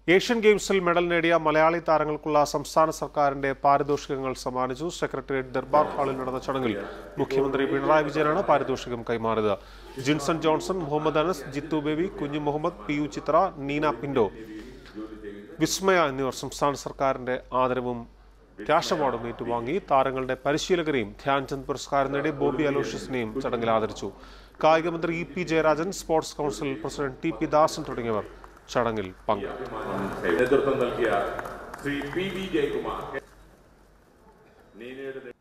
Asian ഗെയിംസിൽ medal നേടിയ മലയാളി താരങ്ങൾക്കുള്ള സംസ്ഥാന സർക്കാരിന്റെ പാരിതോഷികങ്ങൾ സമ്മാനിച്ചു സെക്രട്ടേറിയറ്റ് ദർബാർ ഹാളിൽ നടന്ന ചടങ്ങിൽ മുഖ്യമന്ത്രി പിണറായി വിജയനാണ് പാരിതോഷികം കൈമാറിയത് ജിൻസൺ ജോൺസൺ മുഹമ്മദ് അനസ് ജിത്തു ബേബി കുഞ്ഞു മുഹമ്മദ് പി യു ചിത്ര നീന പിൻഡോ വിസ്മയ എന്നിവർ സംസ്ഥാന സർക്കാരിന്റെ ആദരവും ക്യാഷ് അവാർഡും ഏറ്റുവാങ്ങി താരങ്ങളുടെ പരിശീലകരെയും ധ്യാൻചന്ദ് പുരസ്കാരം നേടി ബോബി അലോഷ്യസിനെയും ചടങ്ങിൽ ആദരിച്ചു കായികമന്ത്രി E P Jayarajan sports council president T P Dasan തുടങ്ങിയവർ ചടങ്ങിൽ പങ്കെടുത്തു നേതൃത്വം നൽകിയ ശ്രീ പി വി ജയകുമാർ നീനയുടെ